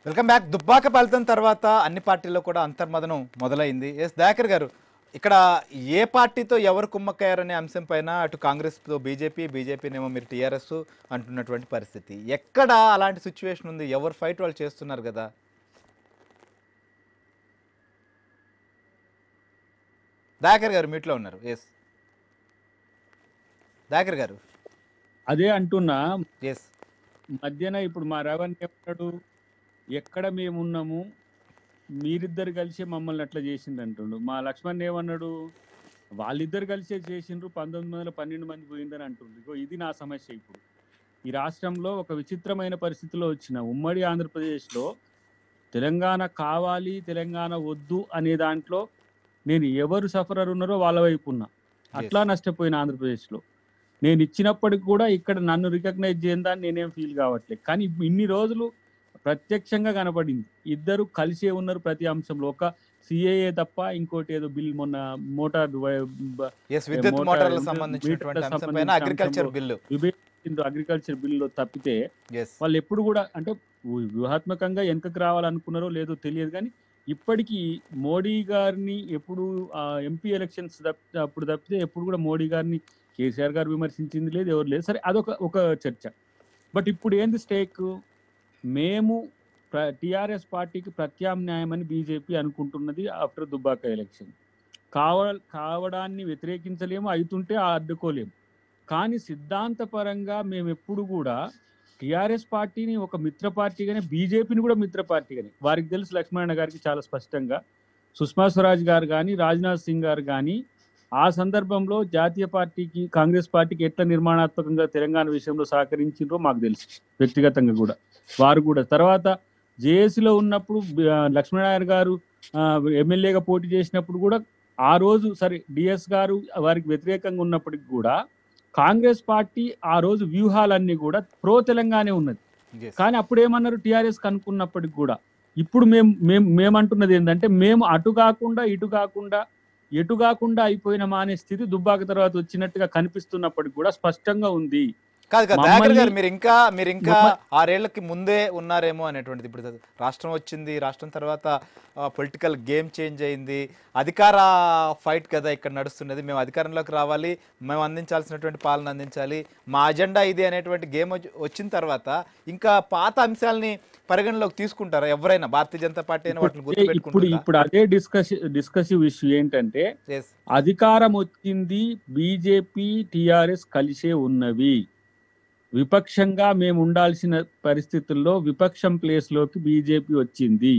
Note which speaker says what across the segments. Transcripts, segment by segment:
Speaker 1: Welcome back Dubbaka ఫలితం తర్వాత అన్ని పార్టీల్లో కూడా అంతర్మదనం మొదలైంది ఎస్ దయాకర్ గారు ఇక్కడ ఏ పార్టీతో ఎవరు కుమ్మక్కయ్యారనే అంశం పైన అటు కాంగ్రెస్తో బీజేపీ బీజేపీనేమో మీరు టీఆర్ఎస్ అంటున్నటువంటి పరిస్థితి ఎక్కడ అలాంటి సిచ్యువేషన్ ఉంది ఎవరు ఫైట్ వాళ్ళు చేస్తున్నారు కదా దయాకర్ గారు మీట్లో ఉన్నారు ఎస్ దయాకర్ గారు
Speaker 2: అదే అంటున్నా
Speaker 1: ఎస్
Speaker 2: మధ్యన ఇప్పుడు మా రవణ్ ఏమన్నాడు ఎక్కడ మేమున్నాము మీరిద్దరు కలిసి మమ్మల్ని అట్లా చేసిండు అంటుండు మా లక్ష్మణ్ ఏమన్నాడు వాళ్ళిద్దరు కలిసే చేసిండ్రు పంతొమ్మిది వందల పన్నెండు మంది పోయిందని అంటుండ్రు ఇగో ఇది నా సమస్య ఇప్పుడు ఈ రాష్ట్రంలో ఒక విచిత్రమైన పరిస్థితిలో వచ్చిన ఉమ్మడి ఆంధ్రప్రదేశ్లో తెలంగాణ కావాలి తెలంగాణ వద్దు అనే దాంట్లో నేను ఎవరు సఫరర్ ఉన్నారో వాళ్ళ వైపు ఉన్నా అట్లా నష్టపోయిన ఆంధ్రప్రదేశ్లో నేను ఇచ్చినప్పటికి కూడా ఇక్కడ నన్ను రికగ్నైజ్ చేయని నేనేం ఫీల్ కావట్లేదు కానీ ఇన్ని రోజులు ప్రత్యక్షంగా కనపడింది ఇద్దరు కలిసే ఉన్నారు ప్రతి అంశంలో ఒక సిఏఏ తప్ప ఇంకోటి ఏదో బిల్ మొన్న మోటార్
Speaker 1: ఎస్ విద్యుత్
Speaker 2: మోటార్
Speaker 1: మోటార్లకు
Speaker 2: ఉంది,
Speaker 1: సంబంధించినటువంటి
Speaker 2: మీటర్లకు
Speaker 1: అంశం పైన
Speaker 2: సంబంధించిన
Speaker 1: అగ్రికల్చర్
Speaker 2: అంశంలో
Speaker 1: బిల్లు
Speaker 2: విభేదించు అగ్రికల్చర్ బిల్లో తప్పితే
Speaker 1: ఎస్
Speaker 2: వాళ్ళు ఎప్పుడు కూడా అంటే వ్యూహ- వ్యూహాత్మకంగా వెనకకు రావాలనుకున్నారో లేదో తెలియదు కానీ ఇప్పటికీ మోడీ గారిని ఎప్పుడు ఎంపీ ఎలక్షన్స్ అప్పుడు తప్పితే ఎప్పుడు కూడా మోడీ గారిని కేసీఆర్ గారు విమర్శించింది లేదు ఎవరు లేదు సరే అదొక ఒక చర్చ బట్ ఇప్పుడు ఏంది స్టేక్ మేము టిఆర్ఎస్ పార్టీకి ప్రత్యామ్నాయం అని బీజేపీ అనుకుంటున్నది ఆఫ్టర్ దుబ్బాక ఎలక్షన్ కావ కావడాన్ని వ్యతిరేకించలేము అవుతుంటే అడ్డుకోలేము కానీ సిద్ధాంతపరంగా మేము ఎప్పుడు కూడా టిఆర్ఎస్ పార్టీని ఒక మిత్ర పార్టీగానే బీజేపీని కూడా మిత్ర పార్టీగానే వారికి తెలుసు లక్ష్మణ గారికి చాలా స్పష్టంగా సుష్మా స్వరాజ్ గారు కానీ రాజ్నాథ్ సింగ్ గారు కానీ ఆ సందర్భంలో జాతీయ పార్టీకి కాంగ్రెస్ పార్టీకి ఎట్లా నిర్మాణాత్మకంగా తెలంగాణ విషయంలో సహకరించిండ్రో మాకు తెలుసు వ్యక్తిగతంగా కూడా వారు కూడా తర్వాత జేఏసీలో ఉన్నప్పుడు ఆ, లక్ష్మీనారాయణ గారు ఆ, ఎమ్మెల్యేగా పోటీ చేసినప్పుడు కూడా ఆ రోజు సరే డిఎస్ గారు వారికి వ్యతిరేకంగా ఉన్నప్పటికి కూడా కాంగ్రెస్ పార్టీ ఆ రోజు వ్యూహాలన్నీ కూడా ప్రో తెలంగాణ ఉన్నది
Speaker 1: Yes.
Speaker 2: కానీ అప్పుడు ఏమన్నారు టిఆర్ఎస్ కనుక్కున్నప్పటికి కూడా ఇప్పుడు మేము మేము మేమంటున్నది ఏంటంటే మేము అటు కాకుండా ఇటు కాకుండా ఎటు కాకుండా అయిపోయిన అనే స్థితి దుబ్బాక తర్వాత వచ్చినట్టుగా కనిపిస్తున్నప్పటికి కూడా స్పష్టంగా ఉంది
Speaker 1: కాదు కాదు
Speaker 2: మమ్మల్ని-
Speaker 1: దయాకర్ గారు మీరు ఇంకా మీరు ఇంకా
Speaker 2: మమ్మ-
Speaker 1: ఆరేళ్లకి ముందే ఉన్నారేమో అనేటువంటిది ఇప్పుడు రాష్ట్రం వచ్చింది రాష్ట్రం తర్వాత పొలిటికల్ గేమ్ చేంజ్ అయింది అధికార ఫైట్ కదా ఇక్కడ నడుస్తున్నది మేము అధికారంలోకి రావాలి మేము అందించాల్సినటువంటి పాలన అందించాలి మా అజెండా ఇది అనేటువంటి గేమ్ వచ్చిన తర్వాత ఇంకా పాత అంశాలని పరిగణలోకి తీసుకుంటారా ఎవరైనా భారతీయ జనతా పార్టీ అయినా వాటిని
Speaker 2: ఇప్పుడు ఇప్పుడు
Speaker 1: గుర్తుపెట్టుకుంటుందా
Speaker 2: ఇప్పుడు అదే డిస్కస్ డిస్కసివ్ ఇష్యూ ఏంటంటే
Speaker 1: Yes.
Speaker 2: అధికారం వచ్చింది బీజేపీ టిఆర్ఎస్ కలిసే ఉన్నవి విపక్షంగా మేము ఉండాల్సిన పరిస్థితుల్లో విపక్షం ప్లేస్ లోకి బీజేపీ వచ్చింది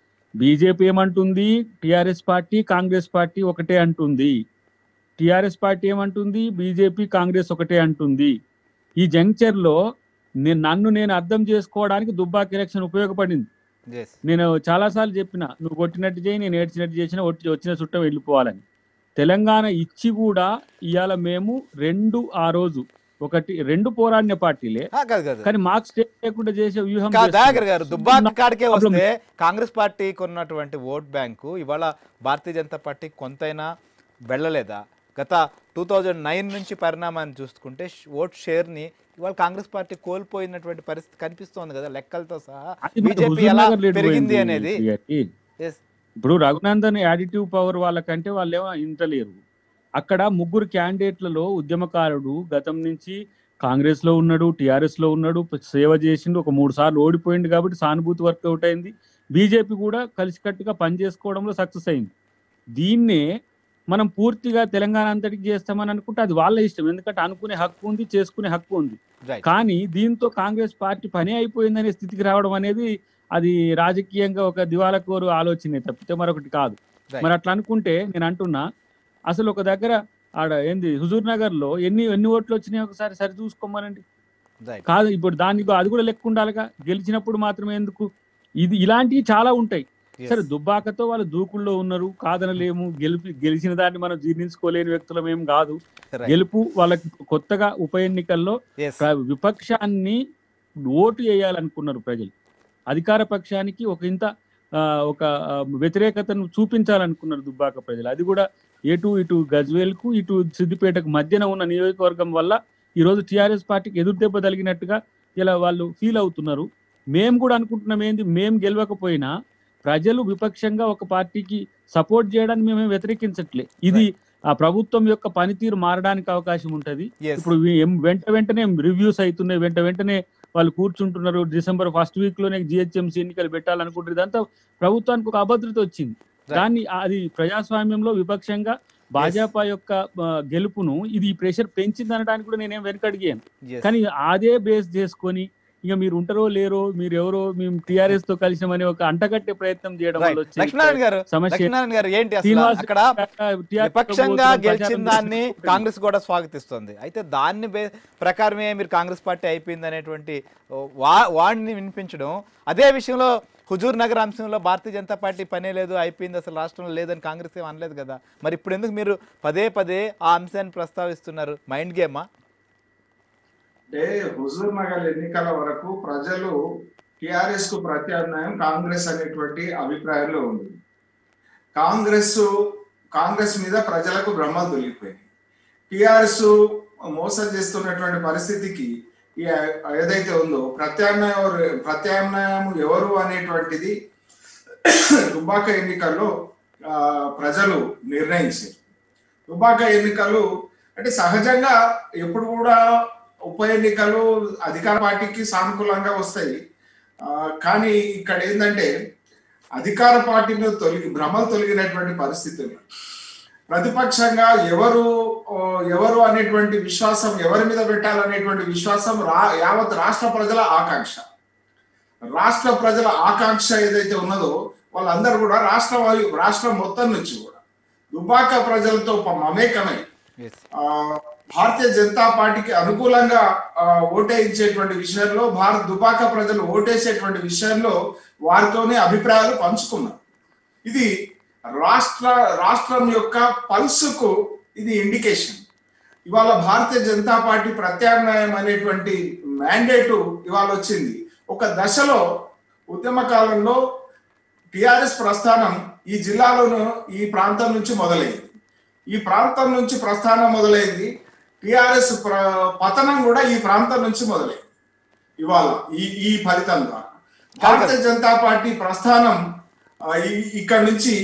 Speaker 2: బీజేపీ ఏమంటుంది టిఆర్ఎస్ పార్టీ కాంగ్రెస్ పార్టీ ఒకటే అంటుంది టిఆర్ఎస్ పార్టీ ఏమంటుంది బీజేపీ కాంగ్రెస్ ఒకటే అంటుంది ఈ జంక్చర్ లో నేను నన్ను నేను అర్థం చేసుకోవడానికి దుబ్బాక్ ఎలక్షన్ ఉపయోగపడింది
Speaker 1: Yes.
Speaker 2: నేను చాలాసార్లు చెప్పిన నువ్వు కొట్టినట్టు చేయి నేను ఏడ్చినట్టు చేసిన ఒట్టి వచ్చిన చుట్టం వెళ్ళిపోవాలని తెలంగాణ ఇచ్చి కూడా ఇవాళ మేము రెండు ఆ రోజు ఒకటి రెండు పోరాడిన పార్టీలే
Speaker 1: ఆ, కాదు కాదు
Speaker 2: కానీ మాకు స్టేట్ లేకుండా చేసే వ్యూహం
Speaker 1: కా-
Speaker 2: చేస్తున్నారు.
Speaker 1: దయాకర్ గారు దుబ్బాక కాడికే
Speaker 2: problem.
Speaker 1: వస్తే కాంగ్రెస్ పార్టీకి ఉన్నటువంటి ఓట్ బ్యాంకు ఇవాళ భారతీయ జనతా పార్టీ కొంతైనా వెళ్ళలేదా గత టూ థౌజండ్ నైన్ నుంచి పరిణామాన్ని చూసుకుంటే ష్- ఓట్ షేర్ని ఇవాళ కాంగ్రెస్ పార్టీ కోల్పోయినటువంటి పరిస్థితి కనిపిస్తోంది కదా లెక్కలతో సహా
Speaker 2: అది మరి
Speaker 1: బీజేపీ
Speaker 2: హుజూర్
Speaker 1: ఎలా
Speaker 2: నగర్ లీడ్
Speaker 1: పెరిగింది
Speaker 2: పోయింది
Speaker 1: అనేది
Speaker 2: ప్రియకి.
Speaker 1: Yes.
Speaker 2: ఇప్పుడు రఘునందన్ యాడిటివ్ పవర్ వాళ్ళకంటే వాళ్ళు ఏమో ఇంటలేరు అక్కడ ముగ్గురు క్యాండిడేట్లలో ఉద్యమకారుడు గతం నుంచి కాంగ్రెస్ లో ఉన్నాడు టిఆర్ఎస్ లో ఉన్నాడు సేవ చేసిండు ఒక మూడు సార్లు ఓడిపోయింది కాబట్టి సానుభూతి వర్కౌట్ అయింది బీజేపీ కూడా కలిసికట్టుగా పనిచేసుకోవడంలో సక్సెస్ అయింది దీన్నే మనం పూర్తిగా తెలంగాణ అంతటికి చేస్తామని అనుకుంటే అది వాళ్ళ ఇష్టం ఎందుకంటే అనుకునే హక్కు ఉంది చేసుకునే హక్కు ఉంది
Speaker 1: Right.
Speaker 2: కానీ దీంతో కాంగ్రెస్ పార్టీ పని అయిపోయిందనే స్థితికి రావడం అనేది అది రాజకీయంగా ఒక దివాలకోరు ఆలోచనే తప్పితే మరొకటి కాదు
Speaker 1: Right.
Speaker 2: మరి అట్లా అనుకుంటే నేను అంటున్నా అసలు ఒక దగ్గర ఆడ ఏంది హుజూర్ నగర్ లో ఎన్ని ఎన్ని ఓట్లు వచ్చినాయి ఒకసారి సరి చూసుకోమనండి
Speaker 1: Right.
Speaker 2: కాదు ఇప్పుడు దానికి అది కూడా లెక్క ఉండాలిగా గెలిచినప్పుడు మాత్రమే ఎందుకు ఇది ఇలాంటివి చాలా ఉంటాయి
Speaker 1: Yes.
Speaker 2: సరే దుబ్బాకతో వాళ్ళు దూకుల్లో ఉన్నారు కాదనలేము గెలిపి గెలిచిన దాన్ని మనం జీర్ణించుకోలేని వ్యక్తులం ఏం కాదు
Speaker 1: Right.
Speaker 2: గెలుపు వాళ్ళకి కొత్తగా ఉప ఎన్నికల్లో
Speaker 1: Yes.
Speaker 2: ప్ర- విపక్షాన్ని ఓటు వేయాలనుకున్నారు ప్రజలు అధికార పక్షానికి ఒక ఇంత ఆ, ఒక ఆ, వ్యతిరేకతను చూపించాలనుకున్నారు దుబ్బాక ప్రజలు అది కూడా ఎటు ఇటు గజ్వేల్కు ఇటు సిద్దిపేటకు మధ్యన ఉన్న నియోజకవర్గం వల్ల ఈ రోజు టిఆర్ఎస్ పార్టీకి ఎదురు దెబ్బ తగిలినట్టుగా ఇలా వాళ్ళు ఫీల్ అవుతున్నారు మేము కూడా అనుకుంటున్నాం ఏంది మేము గెలవకపోయినా ప్రజలు విపక్షంగా ఒక పార్టీకి సపోర్ట్ చేయడానికి మేము వ్యతిరేకించట్లే ఇది ఆ ప్రభుత్వం యొక్క పనితీరు మారడానికి అవకాశం ఉంటది
Speaker 1: Yes.
Speaker 2: ఇప్పుడు వి- ఏం వెంట వెంటనే రివ్యూస్ అవుతున్నాయి వెంట వెంటనే వాళ్ళు కూర్చుంటున్నారు డిసెంబర్ ఫస్ట్ వీక్ లోనే జిహెచ్ఎంసీ ఎన్నికలు పెట్టాలనుకుంటారు ఇదంతా ప్రభుత్వానికి ఒక అభద్రత వచ్చింది
Speaker 1: Right.
Speaker 2: దాన్ని అది ప్రజాస్వామ్యంలో విపక్షంగా భాజపా యొక్క ఆ, గెలుపును ఇది ఈ ప్రెషర్ పెంచింది అనడానికి కూడా నేనేం వెనకడిగాను
Speaker 1: Yes.
Speaker 2: కానీ అదే బేస్ చేసుకొని ఇక మీరు ఉంటారో లేరో మీరు ఎవరో మేము టిఆర్ఎస్ తో కలిసామని ఒక అంటగట్టే ప్రయత్నం చేయడం
Speaker 1: Right.
Speaker 2: వల్ల వచ్చే
Speaker 1: లక్ష్మీనారాయణ గారు
Speaker 2: సమస్య
Speaker 1: లక్ష్మీనారాయణ గారు ఏంటి అసలు
Speaker 2: శ్రీనివాస్
Speaker 1: అక్కడ
Speaker 2: TRS
Speaker 1: విపక్షంగా
Speaker 2: ప్రచారం
Speaker 1: గెలిచిన దాన్ని
Speaker 2: చేసుకుంటుంది.
Speaker 1: కాంగ్రెస్ కూడా స్వాగతిస్తుంది అయితే దాన్ని బే ప్రకారమే మీరు కాంగ్రెస్ పార్టీ అయిపోయింది అనేటువంటి ఓ, వా వాడిని వినిపించడం అదే విషయంలో హుజూర్ నగర్ అంశంలో భారతీయ జనతా పార్టీ పనే లేదు అయిపోయింది అసలు రాష్ట్రంలో లేదని కాంగ్రెస్ ఏం అనలేదు కదా మరి ఇప్పుడు ఎందుకు మీరు పదే పదే ఆ అంశాన్ని ప్రస్తావిస్తున్నారు మైండ్ గేమా
Speaker 3: అంటే హుజూర్ నగర్ ఎన్నికల వరకు ప్రజలు టిఆర్ఎస్ కు ప్రత్యామ్నాయం కాంగ్రెస్ అనేటువంటి అభిప్రాయంలో ఉంది కాంగ్రెస్ కాంగ్రెస్ మీద ప్రజలకు బ్రహ్మం తొలిగిపోయింది టిఆర్ఎస్ మోసం చేస్తున్నటువంటి పరిస్థితికి ఈ ఏదైతే ఉందో ప్రత్యామ్నాయం ఎవరు- ప్రత్యామ్నాయం ఎవరు అనేటువంటిది దుబ్బాక ఎన్నికల్లో ఆ, ప్రజలు నిర్ణయించారు దుబ్బాక ఎన్నికలు అంటే సహజంగా ఎప్పుడు కూడా ఉప ఎన్నికలు అధికార పార్టీకి సానుకూలంగా వస్తాయి ఆ, కానీ ఇక్కడ ఏంటంటే అధికార పార్టీ మీద తొలగి భ్రమలు తొలగినటువంటి పరిస్థితులు ప్రతిపక్షంగా ఎవరు ఓ, ఎవరు అనేటువంటి విశ్వాసం ఎవరి మీద పెట్టాలనేటువంటి విశ్వాసం రా యావత్ రాష్ట్ర ప్రజల ఆకాంక్ష రాష్ట్ర ప్రజల ఆకాంక్ష ఏదైతే ఉన్నదో వాళ్ళందరూ కూడా రాష్ట్ర వాయు రాష్ట్రం మొత్తం నుంచి కూడా దుబాక ప్రజలతో ప- మమేకమై
Speaker 1: ఎస్
Speaker 3: ఆ, భారతీయ జనతా పార్టీకి అనుకూలంగా ఆ, ఓటేయించేటువంటి విషయంలో భారత్ దుబాక ప్రజలు ఓటేసేటువంటి విషయంలో వారితోనే అభిప్రాయాలు పంచుకున్నారు ఇది రాష్ట్ర రాష్ట్రం యొక్క పల్స్కు ఇది ఇండికేషన్ ఇవాళ భారతీయ జనతా పార్టీ ప్రత్యామ్నాయం అనేటువంటి మ్యాండేటు ఇవాళ వచ్చింది ఒక దశలో ఉద్యమ కాలంలో టిఆర్ఎస్ ప్రస్థానం ఈ జిల్లాలోను ఈ ప్రాంతం నుంచి మొదలైంది ఈ ప్రాంతం నుంచి ప్రస్థానం మొదలైంది టిఆర్ఎస్ పతనం కూడా ఈ ప్రాంతం నుంచి మొదలైంది ఇవాళ ఈ ఈ ఫలితం ద్వారా భారతీయ జనతా పార్టీ ప్రస్థానం ఆ, ఈ- ఇక్కడ నుంచి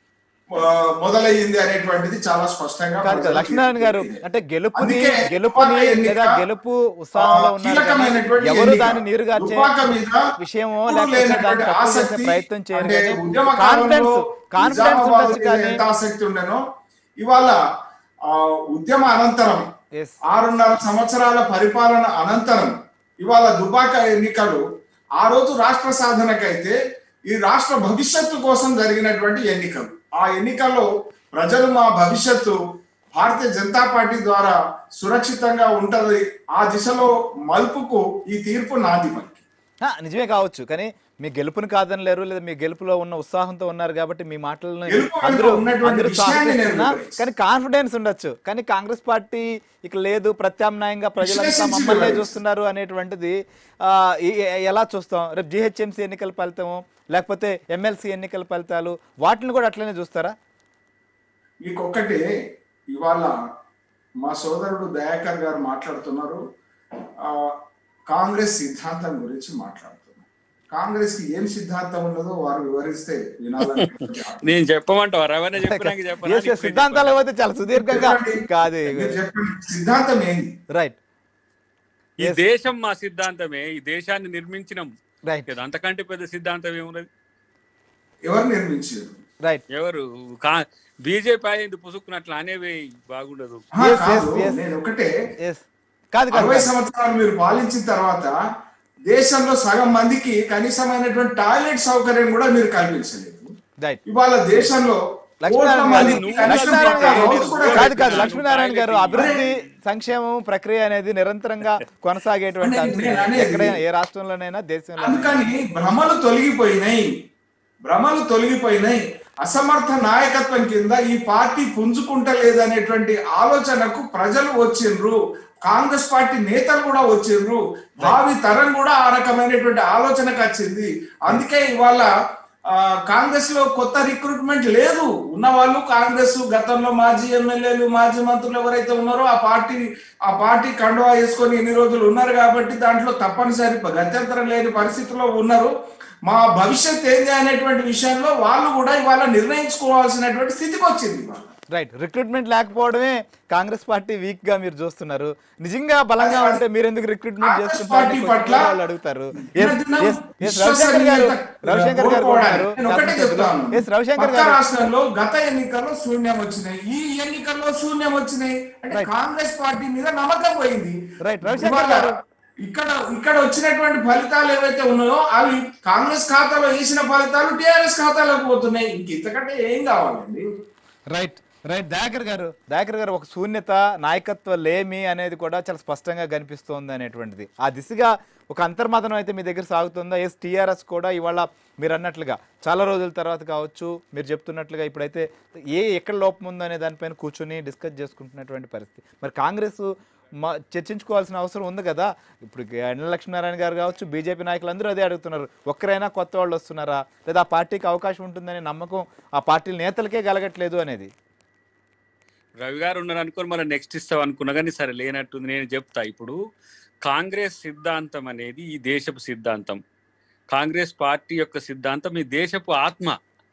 Speaker 3: ఆ, మొదలయ్యింది అనేటువంటిది చాలా స్పష్టంగా
Speaker 1: కాదు కదా
Speaker 3: ప్రజలకు
Speaker 1: లక్ష్మీనారాయణ గారు
Speaker 3: తెలిసిందే.
Speaker 1: అంటే గెలుపుని
Speaker 3: అందుకే
Speaker 1: గెలుపుని
Speaker 3: దుబ్బాక ఎన్నిక,
Speaker 1: లేదా గెలుపు ఉత్సాహంలో
Speaker 3: ఆ,
Speaker 1: ఉన్నారు కానీ
Speaker 3: కీలకమైనటువంటి
Speaker 1: ఎవరు
Speaker 3: ఎన్నిక.
Speaker 1: దాన్ని నీరుగార్చే
Speaker 3: దుబ్బాక మీద
Speaker 1: విషయమో
Speaker 3: ఎప్పుడూ
Speaker 1: లేకపోతే దాన్ని
Speaker 3: లేనటువంటి
Speaker 1: తక్కువ చేసే
Speaker 3: ఆసక్తి
Speaker 1: ప్రయత్నం చేయరు
Speaker 3: అంటే
Speaker 1: కానీ
Speaker 3: ఉద్యమ
Speaker 1: కాన్ఫిడెన్స్
Speaker 3: కాలంలో
Speaker 1: కాన్ఫిడెన్స్
Speaker 3: నిజామాబాద్
Speaker 1: ఉండొచ్చు
Speaker 3: మీద
Speaker 1: కానీ
Speaker 3: ఎంత ఆసక్తి ఉండేనో ఇవాళ ఆ, ఉద్యమ అనంతరం
Speaker 1: Yes.
Speaker 3: ఆరున్నర సంవత్సరాల పరిపాలన అనంతరం ఇవాళ దుబాక ఎన్నికలు ఆ రోజు రాష్ట్ర సాధనకైతే ఈ రాష్ట్ర భవిష్యత్తు కోసం జరిగినటువంటి ఎన్నికలు ఆ ఎన్నికల్లో ప్రజలు మా భవిష్యత్తు భారతీయ జనతా పార్టీ ద్వారా సురక్షితంగా ఉంటది ఆ దిశలో మలుపుకు ఈ తీర్పు నాంది పలికి
Speaker 1: ఆ, నిజమే కావచ్చు కానీ మీ గెలుపుని కాదనలేరు లేదా మీ గెలుపులో ఉన్న ఉత్సాహంతో ఉన్నారు కాబట్టి మీ మాటలను
Speaker 3: గెలుపు వెనుక
Speaker 1: అందరూ
Speaker 3: ఉన్నటువంటి
Speaker 1: అందరూ
Speaker 3: విషయాన్ని నేను
Speaker 1: స్వాగతిస్తున్నా
Speaker 3: వివరిస్తాను.
Speaker 1: కానీ కాన్ఫిడెన్స్ ఉండొచ్చు కానీ కాంగ్రెస్ పార్టీ ఇక లేదు ప్రత్యామ్నాయంగా ప్రజలంతా
Speaker 3: విశ్లేషించి
Speaker 1: మమ్మల్ని
Speaker 3: వివరిస్తాను.
Speaker 1: చూస్తున్నారు అనేటువంటిది ఆ, ఈ- ఈ- ఎలా చూస్తాం రేపు జిహెచ్ఎంసీ ఎన్నికల ఫలితము లేకపోతే ఎమ్మెల్సీ ఎన్నికల ఫలితాలు వాటిని కూడా అట్లనే చూస్తారా
Speaker 3: మీకు ఒక్కటి ఇవాళ మా సోదరుడు దయాకర్ గారు మాట్లాడుతున్నారు ఆ, కాంగ్రెస్ సిద్ధాంతం గురించి మాట్లాడుతున్నారు కాంగ్రెస్ కి ఏం సిద్ధాంతం ఉన్నదో వారు వివరిస్తే వినాలని
Speaker 2: నేను చెప్పమంటావా రవాణా చెప్పడానికి
Speaker 1: Yes, yes, సిద్ధాంతాలు పోతే చాలా సుదీర్ఘంగా కాదు
Speaker 3: మీరు చెప్పండి సిద్ధాంతం ఏంది
Speaker 1: రైట్
Speaker 2: ఈ దేశం మా సిద్ధాంతమే ఈ దేశాన్ని నిర్మించినాం
Speaker 1: రైట్
Speaker 2: కదా, అంతకంటే పెద్ద సిద్ధాంతం ఏమున్నది
Speaker 3: ఎవరు నిర్మించారు
Speaker 1: రైట్
Speaker 2: ఎవరు కా బీజేపీ అయింది పుసుకున్నట్లు అనేవి బాగుండదు
Speaker 3: ఆ,
Speaker 1: Yes,
Speaker 3: కాదు,
Speaker 1: yes, yes.
Speaker 3: నేను ఒకటే
Speaker 1: ఎస్ కాదు కాదు
Speaker 3: అరవై
Speaker 1: కాదు.
Speaker 3: సంవత్సరాలు మీరు పాలించిన తర్వాత దేశంలో సగం మందికి కనీసమైనటువంటి టాయిలెట్ సౌకర్యం కూడా మీరు కల్పించలేదు
Speaker 1: రైట్
Speaker 3: ఇవాళ దేశంలో
Speaker 1: లక్ష్మీనారాయణ
Speaker 3: కోట్ల
Speaker 1: గారు,
Speaker 3: మందికి
Speaker 2: నువ్వు
Speaker 3: కనీసం
Speaker 1: లక్ష్మీనారాయణ
Speaker 3: ఒక
Speaker 1: గారు,
Speaker 3: హౌస్ కూడా
Speaker 1: కాదు కాదు
Speaker 3: కల్పించలేదు.
Speaker 1: లక్ష్మీనారాయణ గారు
Speaker 2: అరే,
Speaker 1: అభివృద్ధి సంక్షేమం ప్రక్రియ అనేది నిరంతరంగా కొనసాగేటువంటి
Speaker 3: అనేది
Speaker 1: అంశం
Speaker 3: నేను అనేది-
Speaker 1: ఎక్కడైనా ఏ రాష్ట్రంలోనైనా దేశంలో
Speaker 3: అందుకని భ్రమలు తొలగిపోయినాయి భ్రమలు తొలగిపోయినాయి అసమర్థ నాయకత్వం కింద ఈ పార్టీ పుంజుకుంటలేదనేటువంటి ఆలోచనకు ప్రజలు వచ్చిండ్రు కాంగ్రెస్ పార్టీ నేతలు కూడా వచ్చిండ్రు భావి తరం కూడా ఆ రకమైనటువంటి ఆలోచనకు వచ్చింది అందుకే ఇవాళ ఆ, కాంగ్రెస్ లో కొత్త రిక్రూట్మెంట్ లేదు ఉన్న వాళ్ళు కాంగ్రెస్ గతంలో మాజీ ఎమ్మెల్యేలు మాజీ మంత్రులు ఎవరైతే ఉన్నారో ఆ పార్టీ ఆ పార్టీ కండువా వేసుకొని ఎన్ని రోజులు ఉన్నారు కాబట్టి దాంట్లో తప్పనిసరి గత్యంతరం లేని పరిస్థితిలో ఉన్నారు మా భవిష్యత్ ఏంది అనేటువంటి విషయంలో వాళ్ళు కూడా ఇవాళ నిర్ణయించుకోవాల్సినటువంటి స్థితికి వచ్చింది ఇవాళ.
Speaker 1: రైట్ రిక్రూట్మెంట్ లేకపోవడమే కాంగ్రెస్ పార్టీ వీక్ గా మీరు చూస్తున్నారు నిజంగా బలంగా ఉంటే మీరు ఎందుకు రిక్రూట్మెంట్
Speaker 3: కాంగ్రెస్
Speaker 1: చేస్తుంటారు
Speaker 3: పార్టీ పట్ల
Speaker 1: వాళ్ళు అడుగుతారు Yes,
Speaker 3: దినదినం
Speaker 1: yes, yes, రవిశంకర్ గారు
Speaker 3: విశ్వసనీయత
Speaker 1: రవిశంకర్ గారు
Speaker 3: కోల్పోవడానికి
Speaker 1: ఉన్నారు.
Speaker 3: నేను ఒకటే చెప్తాను
Speaker 1: Yes, రవిశంకర్
Speaker 3: పక్క
Speaker 1: గారు
Speaker 3: రాష్ట్రంలో గత ఎన్నికల్లో శూన్యం వచ్చినాయి ఈ ఎన్నికల్లో శూన్యం వచ్చినాయి అంటే
Speaker 1: Right.
Speaker 3: కాంగ్రెస్ పార్టీ మీద నమ్మకం పోయింది
Speaker 1: Right, రవిశంకర్
Speaker 3: ఇవాళ
Speaker 1: గారు.
Speaker 3: ఇక్కడ ఇక్కడ వచ్చినటువంటి ఫలితాలు ఏవైతే ఉన్నాయో అవి కాంగ్రెస్ ఖాతాలో వేసిన ఫలితాలు టిఆర్ఎస్ ఖాతాలోకి పోతున్నాయి ఇంక ఇంతకంటే ఏం కావాలండి
Speaker 1: రైట్ రైట్ దయాకర్ గారు దయాకర్ గారు ఒక శూన్యత నాయకత్వ లేమి అనేది కూడా చాలా స్పష్టంగా కనిపిస్తోంది అనేటువంటిది ఆ దిశగా ఒక అంతర్మతనం అయితే మీ దగ్గర సాగుతుందా ఎస్ టీఆర్ఎస్ కూడా ఇవాళ మీరు అన్నట్లుగా చాలా రోజుల తర్వాత కావచ్చు మీరు చెప్తున్నట్లుగా ఇప్పుడైతే ఏ ఎక్కడ లోపం ఉందో అనే దానిపైన కూర్చొని డిస్కస్ చేసుకుంటున్నటువంటి పరిస్థితి మరి కాంగ్రెస్ మా చర్చించుకోవాల్సిన అవసరం ఉంది కదా ఇప్పుడు ఎండ లక్ష్మీనారాయణ గారు కావచ్చు బీజేపీ నాయకులు అందరూ అదే అడుగుతున్నారు ఒక్కరైనా కొత్త వాళ్ళు వస్తున్నారా లేదా ఆ పార్టీకి అవకాశం ఉంటుందనే నమ్మకం ఆ పార్టీ నేతలకే కలగట్లేదు అనేది
Speaker 2: రవి గారు ఉన్నారు అనుకోని మళ్ళీ నెక్స్ట్ ఇస్తాం అనుకున్నా కానీ సరే లేనట్టుంది నేను చెప్తా ఇప్పుడు కాంగ్రెస్ సిద్ధాంతం అనేది ఈ దేశపు సిద్ధాంతం కాంగ్రెస్ పార్టీ యొక్క సిద్ధాంతం ఈ దేశపు ఆత్మ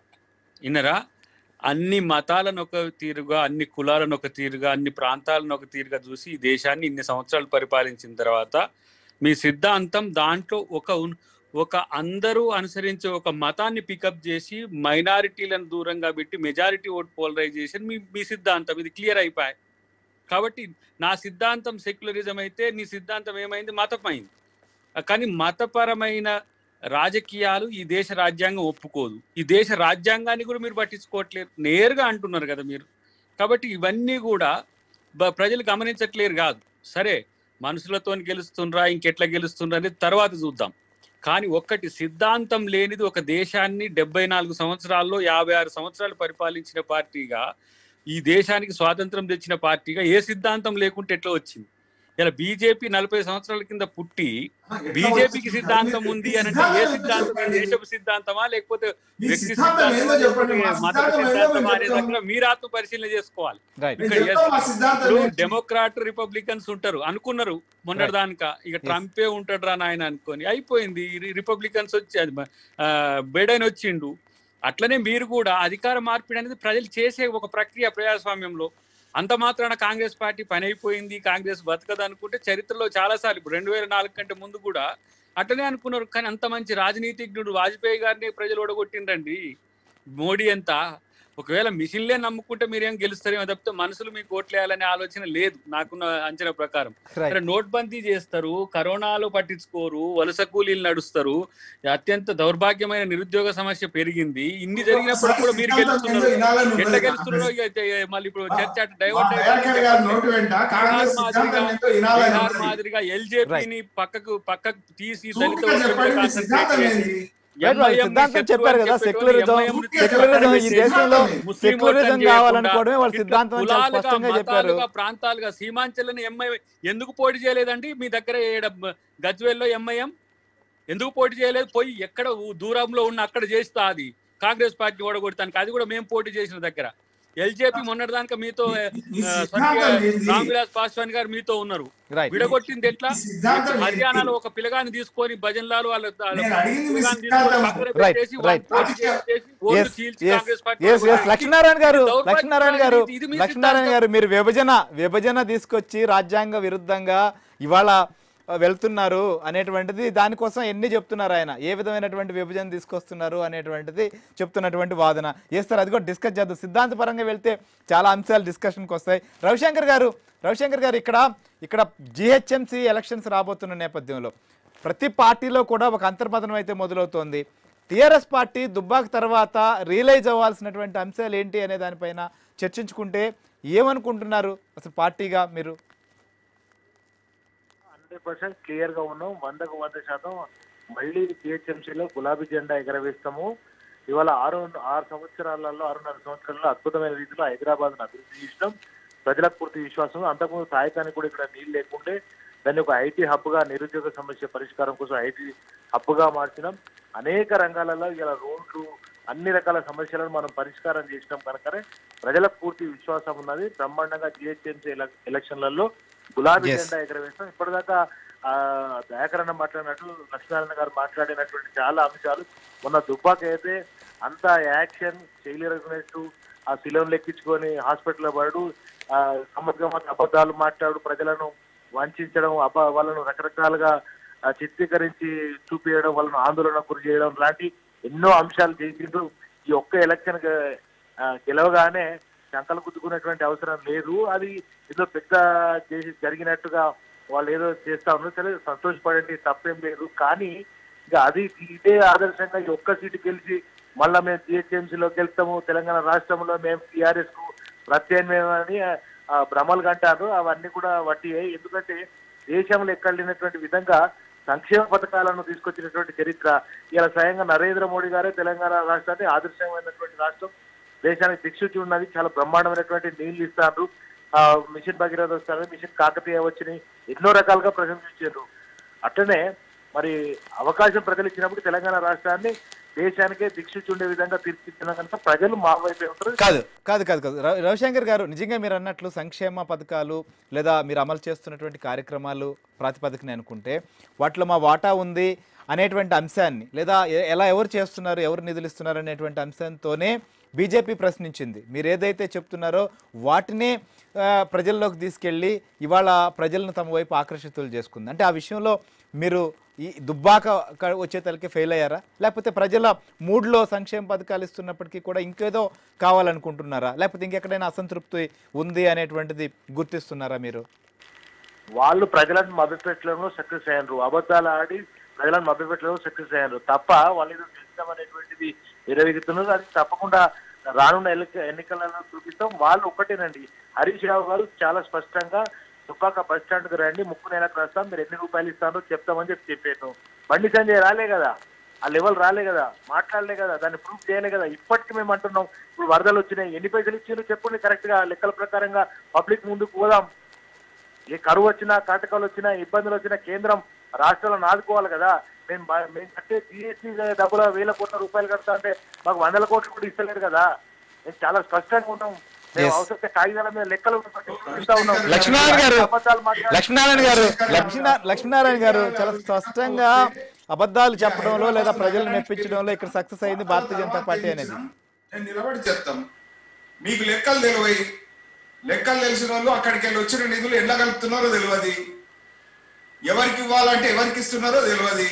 Speaker 2: ఇన్నరా అన్ని మతాలను ఒక తీరుగా అన్ని కులాలను ఒక తీరుగా అన్ని ప్రాంతాలను ఒక తీరుగా చూసి ఈ దేశాన్ని ఇన్ని సంవత్సరాలు పరిపాలించిన తర్వాత మీ సిద్ధాంతం దాంట్లో ఒక ఉన్- ఒక అందరూ అనుసరించే ఒక మతాన్ని పికప్ చేసి మైనారిటీలను దూరంగా పెట్టి మెజారిటీ ఓట్ పోలరైజేషన్ మీ మీ సిద్ధాంతం ఇది క్లియర్ అయిపోయాయి కాబట్టి నా సిద్ధాంతం సెక్యులరిజం అయితే నీ సిద్ధాంతం ఏమైంది మతమైంది కానీ మతపరమైన రాజకీయాలు ఈ దేశ రాజ్యాంగం ఒప్పుకోదు ఈ దేశ రాజ్యాంగాన్ని కూడా మీరు పట్టించుకోవట్లేదు నేరుగా అంటున్నారు కదా మీరు కాబట్టి ఇవన్నీ కూడా బ- ప్రజలు గమనించట్లేరు కాదు సరే మనుషులతో గెలుస్తుండ్రా ఇంకెట్లా గెలుస్తుండ్రా అనేది తర్వాత చూద్దాం కానీ ఒక్కటి సిద్ధాంతం లేనిది ఒక దేశాన్ని డెబ్బై నాలుగు సంవత్సరాల్లో యాభై ఆరు సంవత్సరాలు పరిపాలించిన పార్టీగా ఈ దేశానికి స్వాతంత్రం తెచ్చిన పార్టీగా ఏ సిద్ధాంతం లేకుంటే ఎట్లా వచ్చింది ఇలా బీజేపీ నలభై సంవత్సరాల కింద పుట్టి బీజేపీకి సిద్ధాంతం ఉంది అని అంటే ఏ సిద్ధాంతం దేశపు సిద్ధాంతమా లేకపోతే
Speaker 3: మీ
Speaker 2: వ్యక్తి
Speaker 3: సిద్ధాంతం
Speaker 2: సిద్ధాంతమా
Speaker 3: ఏందో చెప్పండి
Speaker 2: లేకపోతే
Speaker 3: మా
Speaker 2: మత
Speaker 3: సిద్ధాంతం ఏందో
Speaker 2: సిద్ధాంతమా
Speaker 3: మేము
Speaker 2: అనే
Speaker 3: చెప్తాం.
Speaker 2: దగ్గర మీరు ఆత్మ పరిశీలన చేసుకోవాలి
Speaker 1: రైట్
Speaker 3: మేము
Speaker 2: ఇక్కడ
Speaker 3: చెప్తాం
Speaker 2: yes.
Speaker 3: మా సిద్ధాంతం
Speaker 2: ఇప్పుడు
Speaker 3: ఏంటి?
Speaker 2: డెమోక్రాట్ రిపబ్లికన్స్ ఉంటారు అనుకున్నారు మొన్నటి దానిక ఇక
Speaker 1: Yes.
Speaker 2: ట్రంపే ఉంటాడు రా నాయన అనుకొని అయిపోయింది ఈ రిపబ్లికన్స్ వచ్చి అది ఆ, బైడెన్ వచ్చిండు అట్లనే మీరు కూడా అధికార మార్పిడి అనేది ప్రజలు చేసే ఒక ప్రక్రియ ప్రజాస్వామ్యంలో అంత మాత్రాన కాంగ్రెస్ పార్టీ పని అయిపోయింది కాంగ్రెస్ బతకదు అనుకుంటే చరిత్రలో చాలాసార్లు ఇప్పుడు రెండు వేల నాలుగు కంటే ముందు కూడా అట్లనే అనుకున్నారు కానీ అంత మంచి రాజనీతిజ్ఞుడు వాజ్పేయి గారిని ప్రజలు ఓడగొట్టిండ్రండి మోడీ ఎంత ఒకవేళ మిషన్లే నమ్ముకుంటే మీరేం గెలుస్తారేమో తప్పితే మనుషులు మీకు ఓట్లేయాలనే ఆలోచన లేదు నాకున్న అంచనా ప్రకారం
Speaker 1: రైట్
Speaker 2: సరే నోట్బందీ చేస్తారు కరోనాలో పట్టించుకోరు వలస కూలీలు నడుస్తారు అత్యంత దౌర్భాగ్యమైన నిరుద్యోగ సమస్య పెరిగింది ఇన్ని జరిగినప్పుడు కూడా మీరు
Speaker 3: సిద్ధాంతం ఏందో
Speaker 2: గెలుస్తున్నారు
Speaker 3: వినాలని
Speaker 2: ఎట్లా
Speaker 3: ఉన్నది
Speaker 2: గెలుస్తున్నారో
Speaker 3: కాంగ్రెస్.
Speaker 2: ఇక te- మళ్ళీ ఇప్పుడు చర్చ అటు
Speaker 3: మా
Speaker 2: డైవర్ట్
Speaker 3: దయాకర్ గారి నోటి వెంట కాంగ్రెస్ సిద్ధాంతం ఏందో వినాలని
Speaker 2: బీహార్
Speaker 3: ఉన్నది.
Speaker 2: మాదిరిగా ఎల్జేపీని పక్కకు పక్కకు తీసి దళిత
Speaker 3: సూటిగా
Speaker 2: ఓట్ల మీద
Speaker 3: చెప్పండి మీ
Speaker 2: కాన్సన్ట్రేట్
Speaker 3: సిద్ధాంతం
Speaker 2: చేసి
Speaker 3: ఏంది
Speaker 1: రైట్ వాళ్ళు
Speaker 2: MIM
Speaker 1: సిద్ధాంతం
Speaker 2: శత్రువు
Speaker 1: చెప్పారు
Speaker 2: అని
Speaker 1: కదా
Speaker 2: చెప్పేటోళ్ళు
Speaker 1: సెక్యులరిజం
Speaker 2: MIM ని
Speaker 1: సెక్యులరిజం ఈ
Speaker 3: చెప్పండి.
Speaker 1: దేశంలో
Speaker 3: సిద్ధాంతం
Speaker 1: సెక్యులరిజం
Speaker 3: ఏంది?
Speaker 1: కావాలనుకోవడమే వాళ్ళ
Speaker 2: ఇట్లా
Speaker 1: సిద్ధాంతం అని చాలా
Speaker 2: కులాలుగా,
Speaker 1: స్పష్టంగా చెప్పారు
Speaker 2: మతాలుగా, ప్రాంతాలుగా సీమాంచలని ఎంఐ ఎందుకు పోటీ చేయలేదండి మీ దగ్గర ఈడ గజ్వేల్లో ఎంఐఎం ఎందుకు పోటీ చేయలేదు పోయి ఎక్కడ ఊ- దూరంలో ఉన్న అక్కడ చేస్తా అది కాంగ్రెస్ పార్టీ ఓడగొడతానికి అది కూడా మేము పోటీ చేసిన దగ్గర ఎల్జేపీ మొన్నటిదాకా మీతో
Speaker 3: ఈ- ఈ
Speaker 2: ఆ,
Speaker 3: సిద్ధాంతం
Speaker 2: స్వర్గీయ
Speaker 3: ఏంది?
Speaker 2: రామ్ విలాస్ పాస్వాన్ గారు మీతో ఉన్నారు
Speaker 1: రైట్
Speaker 2: విడగొట్టింది ఎట్లా
Speaker 3: ఈ సిద్ధాంతం ఏంది?
Speaker 2: హర్యానాలో ఒక పిల్లగాన్ని తీసుకొని భజన్లాలు వాళ్ళ వాళ్ళ
Speaker 3: నేను అడిగింది మీ
Speaker 2: పిల్లగాన్ని
Speaker 3: సిద్ధాంతం.
Speaker 2: తీసుకొని పక్కన
Speaker 1: Right,
Speaker 2: పెట్టేసి
Speaker 1: right.
Speaker 2: వాళ్ళు పోటీ చేసి ఓట్లు
Speaker 1: ఎస్
Speaker 2: చీల్చి
Speaker 1: ఎస్
Speaker 2: కాంగ్రెస్ పార్టీ
Speaker 1: ఎస్ ఎస్
Speaker 2: ఓడగొట్టారు.
Speaker 1: లక్ష్మీనారాయణ గారు
Speaker 2: దౌర్భాగ్యం
Speaker 1: లక్ష్మీనారాయణ గారు
Speaker 2: ఇది- ఇది మీ
Speaker 1: లక్ష్మీనారాయణ
Speaker 2: సిద్ధాంతం.
Speaker 1: గారు మీరు విభజన విభజన తీసుకొచ్చి రాజ్యాంగ విరుద్ధంగా ఇవాళ ఆ, వెళ్తున్నారు అనేటువంటిది దానికోసం ఎన్ని చెప్తున్నారు ఆయన ఏ విధమైనటువంటి విభజన తీసుకొస్తున్నారు అనేటువంటిది చెప్తున్నటువంటి వాదన చేస్తారు అది కూడా డిస్కస్ చేద్దాం సిద్ధాంతపరంగా వెళ్తే చాలా అంశాలు డిస్కషన్కి వస్తాయి రవిశంకర్ గారు రవిశంకర్ గారు ఇక్కడ ఇక్కడ జిహెచ్ఎంసీ ఎలక్షన్స్ రాబోతున్న నేపథ్యంలో ప్రతి పార్టీలో కూడా ఒక అంతర్మతనం అయితే మొదలవుతోంది టీఆర్ఎస్ పార్టీ దుబ్బాక తర్వాత రియలైజ్ అవ్వాల్సినటువంటి అంశాలు ఏంటి అనే దానిపైన చర్చించుకుంటే ఏమనుకుంటున్నారు అసలు పార్టీగా మీరు
Speaker 4: హండ్రెడ్ పర్సెంట్ క్లియర్ గా ఉన్నాం వందకు వంద శాతం మళ్ళీ జిహెచ్ఎంసీలో గులాబీ జెండా ఎగరవేస్తాము ఇవాళ ఆరు ఆరు సంవత్సరాలలో ఆరున్నర సంవత్సరాల్లో అద్భుతమైన రీతిలో హైదరాబాద్ అభివృద్ధి చేసినాం ప్రజలకు పూర్తి విశ్వాసం అంతకుముందు సాయకానికి కూడా ఇక్కడ నీళ్ళు లేకుండే దాన్ని ఒక ఐటీ హబ్ గా నిరుద్యోగ సమస్య పరిష్కారం కోసం ఐటీ హబ్ గా మార్చినాం అనేక రంగాలలో ఇలా రోడ్ రోడ్లు అన్ని రకాల సమస్యలను మనం పరిష్కారం చేసినాం కనుకనే ప్రజలకు పూర్తి విశ్వాసం ఉన్నది బ్రహ్మాండంగా జిహెచ్ఎంసీ ఎలక్షన్లలో గులాబీ
Speaker 1: Yes.
Speaker 4: జెండా ఎగరవేస్తాం ఇప్పటిదాకా ఆ దయాకరణ మాట్లాడినట్టు లక్ష్మీనారాయణ గారు మాట్లాడినటువంటి చాలా అంశాలు మొన్న దుబ్బాక అయితే అంత యాక్షన్ చేయలేరగినట్టు ఆ శిలను లెక్కించుకొని హాస్పిటల్లో పడు ఆ సమగ్రమైన అబద్ధాలు మాట్లాడు ప్రజలను వంచడం అబ వాళ్ళను రకరకాలుగా ఆ, చిత్రీకరించి చూపించడం వాళ్ళను ఆందోళన గురి చేయడం లాంటి ఎన్నో అంశాలు చేసిండ్రు ఈ ఒక్క ఎలక్షన్ గ- ఆ, గెలవగానే శంకలు గుద్దుకునేటువంటి అవసరం లేదు అది ఏదో పెద్ద చేసి జరిగినట్టుగా వాళ్ళు ఏదో చేస్తా ఉన్నారు సరే సంతోషపడండి తప్పేం లేదు కానీ ఇక అది ఇదే ఆదర్శంగా ఈ ఒక్క సీటు గెలిచి మళ్ళా మేము జిహెచ్ఎంసీలో గెలుస్తాము తెలంగాణ రాష్ట్రంలో మేము టీఆర్ఎస్ కు ప్రత్యామ్నాయమని ఆ, భ్రమలు కంటారు అవన్నీ కూడా వట్టి ఎందుకంటే దేశంలో ఎక్కడ లేనటువంటి విధంగా సంక్షేమ పథకాలను తీసుకొచ్చినటువంటి చరిత్ర ఇలా స్వయంగా నరేంద్ర మోడీ గారే తెలంగాణ రాష్ట్రాన్ని ఆదర్శమైనటువంటి రాష్ట్రం దేశానికి దిక్సూచి ఉన్నది చాలా బ్రహ్మాండమైనటువంటి నీళ్లు ఇస్తారు ఆ మిషన్ భగీరథ వస్తారు మిషన్ కాకతీయ వచ్చినాయి ఎన్నో రకాలుగా ప్రశంసించారు అట్లనే మరి అవకాశం ప్రజలు ఇచ్చినప్పుడు తెలంగాణ రాష్ట్రాన్ని దేశానికే దిక్సూచి ఉండే విధంగా తీర్చిదిద్దిన కనుక ప్రజలు మా వైపే ఉంటారు
Speaker 1: కాదు కాదు కాదు కాదు రవి- రవిశంకర్ గారు నిజంగా మీరు అన్నట్లు సంక్షేమ పథకాలు లేదా మీరు అమలు చేస్తున్నటువంటి కార్యక్రమాలు ప్రాతిపదికన అనుకుంటే వాటిలో మా వాటా ఉంది అనేటువంటి అంశాన్ని లేదా ఎ- ఎలా ఎవరు చేస్తున్నారు ఎవరు నిధులు ఇస్తున్నారు అనేటువంటి అంశంతోనే బీజేపీ ప్రశ్నించింది మీరు ఏదైతే చెప్తున్నారో వాటినే ఆ, ప్రజల్లోకి తీసుకెళ్ళి ఇవాళ ప్రజలను తమ వైపు ఆకర్షితులు చేసుకుంది అంటే ఆ విషయంలో మీరు ఈ దుబ్బాక క- వచ్చే తలకి ఫెయిల్ అయ్యారా లేకపోతే ప్రజల మూడ్లో సంక్షేమ పథకాలు ఇస్తున్నప్పటికీ కూడా ఇంకేదో కావాలనుకుంటున్నారా లేకపోతే ఇంకెక్కడైనా అసంతృప్తి ఉంది అనేటువంటిది గుర్తిస్తున్నారా మీరు
Speaker 4: వాళ్ళు ప్రజలను మభ్యపెట్టడంలో సక్సెస్ అయ్యారు అబద్ధాలు ఆడి ప్రజలను మభ్యపెట్టడంలో సక్సెస్ అయ్యారు తప్ప వాళ్ళు ఏదో చేస్తాం అనేటువంటిది విరవిగుతున్నారు అది తప్పకుండా రానున్న ఎన్నిక ఎన్నికలలో చూపిస్తాం వాళ్ళు ఒక్కటేనండి హరీష్ రావు గారు చాలా స్పష్టంగా దుబ్బాక బస్ స్టాండ్ కు రండి ముక్కు నెలకు రాస్తాం మీరు ఎన్ని రూపాయలు ఇస్తారో చెప్తామని చెప్పి చెప్పాను బండి సంజయ్ రాలే కదా ఆ లెవెల్ రాలే కదా మాట్లాడలే కదా దాన్ని ప్రూఫ్ చేయలే కదా ఇప్పటికీ మేము అంటున్నాం ఇప్పుడు వరదలు వచ్చినాయి ఎన్ని పైసలు ఇచ్చారు చెప్పండి కరెక్ట్ గా లెక్కల ప్రకారంగా పబ్లిక్ ముందుకు పోదాం ఏ కరువు వచ్చినా కాటకాలు వచ్చినా ఇబ్బందులు వచ్చినా కేంద్రం రాష్ట్రాలను ఆదుకోవాలి కదా మేము బా- మేము కట్టే జిఎస్టీ డబ్బులు వేల కోట్ల రూపాయలు కడతా అంటే మాకు వందల కోట్లు కూడా ఇస్తలేరు కదా మేము చాలా స్పష్టంగా ఉన్నాం మేము
Speaker 1: Yes.
Speaker 4: అవసరం కాగితాల మీద లెక్కలు ఇస్తా ఉన్నాం.
Speaker 1: లక్ష్మీనారాయణ గారు
Speaker 4: అబద్ధాలు మాట్లాడి-
Speaker 1: లక్ష్మీనారాయణ గారు లక్ష్మీనా లక్ష్మీనారాయణ గారు చాలా స్పష్టంగా అబద్ధాలు చెప్పడంలో లేదా ప్రజలను మెప్పించడంలో ఇక్కడ సక్సెస్ అయింది భారతీయ జనతా పార్టీ అనేది
Speaker 3: నేను నిలబడి చెప్తాం మీకు లెక్కలు తెలివై లెక్కలు తెలిసిన వాళ్ళు అక్కడికి వెళ్ళి వచ్చిన నిధులు ఎట్లా కలుపుతున్నారో తెలియదు ఎవరికి ఇవ్వాలంటే ఎవరికి ఇస్తున్నారో తెలియదు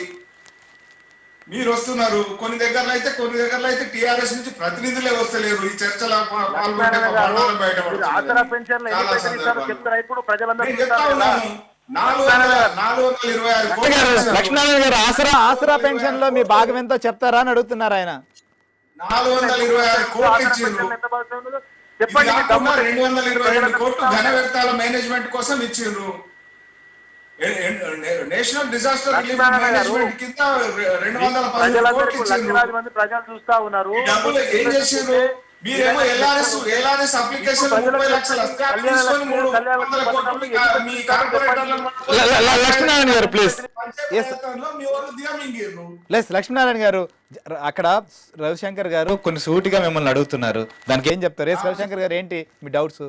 Speaker 3: మీరు వస్తున్నారు కొన్ని దగ్గరలో అయితే కొన్ని దగ్గరలో అయితే టిఆర్ఎస్ నుంచి ప్రతినిధులే వస్తలేరు ఈ చర్చల పా- పాల్గొంటే
Speaker 4: లక్ష్మీనారాయణ
Speaker 3: మా
Speaker 4: గారు,
Speaker 3: బయటపడుతుంది.
Speaker 4: మీరు ఆసరా పెన్షన్లు ఎన్ని
Speaker 3: చాలా
Speaker 4: పైసలు ఇస్తారో
Speaker 3: సందర్భాలు.
Speaker 4: చెప్తారా ఇప్పుడు ప్రజలందరూ
Speaker 3: నేను చెప్తా
Speaker 4: చూస్తారు కదా.
Speaker 3: ఉన్నాను నాలుగు వందల నాలుగు వందల ఇరవై ఆరు కోట్లు ఇచ్చారు.
Speaker 1: లక్ష్మీనారాయణ గారు ఆసరా ఆసరా పెన్షన్ లో మీ భాగం ఎంతో చెప్తారా అని అడుగుతున్నారు ఆయన
Speaker 3: నాలుగు వందల ఇరవై ఆరు కోట్లు
Speaker 4: ఆసరా
Speaker 3: ఇచ్చిండ్రు
Speaker 4: పెన్షన్లు ఎంత బాగా ఉన్నదో
Speaker 3: ఇది
Speaker 4: చెప్పండి మీ
Speaker 3: కాకుండా
Speaker 4: దమ్ము
Speaker 3: రెండు వందల ఇరవై రెండు
Speaker 4: ప్రజలందరూ
Speaker 3: కోట్లు
Speaker 4: చూస్తారు.
Speaker 3: ఘన వ్యక్తాల మేనేజ్మెంట్ కోసం ఇచ్చిండ్రు ఏ- ఏ- నేషనల్ డిజాస్టర్ రిలీఫ్
Speaker 4: లక్ష్మీనారాయణ గారు,
Speaker 3: మేనేజ్మెంట్ కింద రె- రెండు వందల పదిహేను
Speaker 4: ప్రజలందరూ
Speaker 3: కోట్లు ఇచ్చిండ్రు
Speaker 4: లక్షలాది మంది ప్రజలు చూస్తా ఉన్నారు
Speaker 3: ఈ డబ్బులు ఏం చేసిండ్రు మీరేమో ఎల్ఆర్ఎస్ ఎల్ఆర్ఎస్ అప్లికేషన్ ముప్పై లక్షలు వస్తే అవి తీసుకొని మూడు వందల కోట్లు మీ కా- మీ కార్పొరేటర్లను
Speaker 1: ల- ల- ల- లక్ష్మీనారాయణ గారు ప్లీజ్
Speaker 3: పంచే
Speaker 1: Yes.
Speaker 3: ప్రయత్నంలో మీ వాళ్ళు దిగమింగిర్రు
Speaker 1: లెస్ లక్ష్మీనారాయణ గారు జ- అక్కడ రవిశంకర్ గారు కొన్ని సూటిగా మిమ్మల్ని అడుగుతున్నారు దానికి ఏం చెప్తారు ఎస్ రవిశంకర్ గారు ఏంటి మీ డౌట్స్